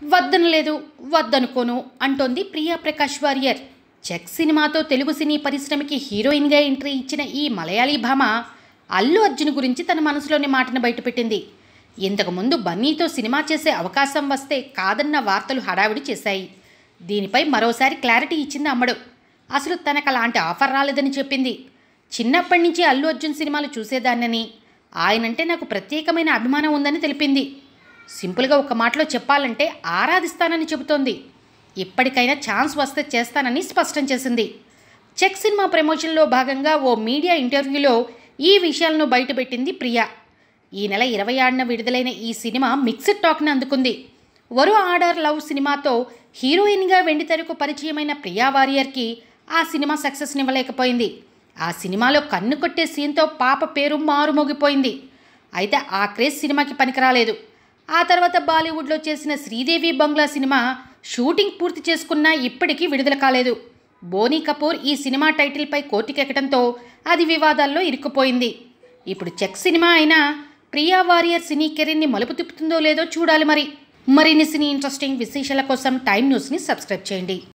వద్దనలేదు వద్దనుకోను అంటోంది Priya Prakash warrior check సినిమాతో తెలుగు సినీ పరిశ్రమకి హీరోయిన్గా ఎంట్రీ ఇచ్చిన ఈ మలయాళీ భామ అల్లు అర్జున్ గురించి తన మనసులోని మాటను బయటపెట్టింది ఇంతకుముందు బన్నీతో సినిమా చేసే అవకాశం వస్తే కాదన్న వార్తలు హడావిడి చేశాయి దీనిపై మరోసారి క్లారిటీ ఇచ్చింది అమ్మడు అసలు తనకు అలాంటి ఆఫర్ రాలేదని చెప్పింది చిన్నప్పటి నుంచి అల్లు అర్జున్ సినిమాలు చూసేదాన్నని ఆయనంటే నాకు ప్రత్యేకమైన అభిమానం ఉందని తెలిపింది సింపుల్గా ఒక మాటలో చెప్పాలంటే ఆరాధిస్తానని చెబుతోంది ఇప్పటికైనా ఛాన్స్ వస్తే చేస్తానని స్పష్టం చేసింది చెక్ సినిమా ప్రమోషన్లో భాగంగా ఓ మీడియా ఇంటర్వ్యూలో ఈ విషయాలను బయటపెట్టింది ప్రియా ఈ నెల ఇరవై ఆరున విడుదలైన ఈ సినిమా మిక్స్డ్ టాక్ని అందుకుంది వరు ఆర్డర్ లవ్ సినిమాతో హీరోయిన్గా వెండితెరకు పరిచయమైన ప్రియా వారియర్కి ఆ సినిమా సక్సెస్నివ్వలేకపోయింది ఆ సినిమాలో కన్ను కొట్టే సీన్తో పాప పేరు మారుమోగిపోయింది అయితే ఆ క్రేజ్ సినిమాకి పనికిరాలేదు ఆ తర్వాత బాలీవుడ్లో చేసిన శ్రీదేవి బంగ్లా సినిమా షూటింగ్ పూర్తి చేసుకున్నా ఇప్పటికీ విడుదల కాలేదు బోనీ కపూర్ ఈ సినిమా టైటిల్పై కోర్టుకెక్కడంతో అది వివాదాల్లో ఇరుక్కుపోయింది ఇప్పుడు చెక్ సినిమా అయినా ప్రియా వారియర్ సినీ కెరీర్ని మలుపు తిప్పుతుందో లేదో చూడాలి మరి మరిన్ని సినీ ఇంట్రెస్టింగ్ విశేషాల కోసం టైమ్ న్యూస్ని సబ్స్క్రైబ్ చేయండి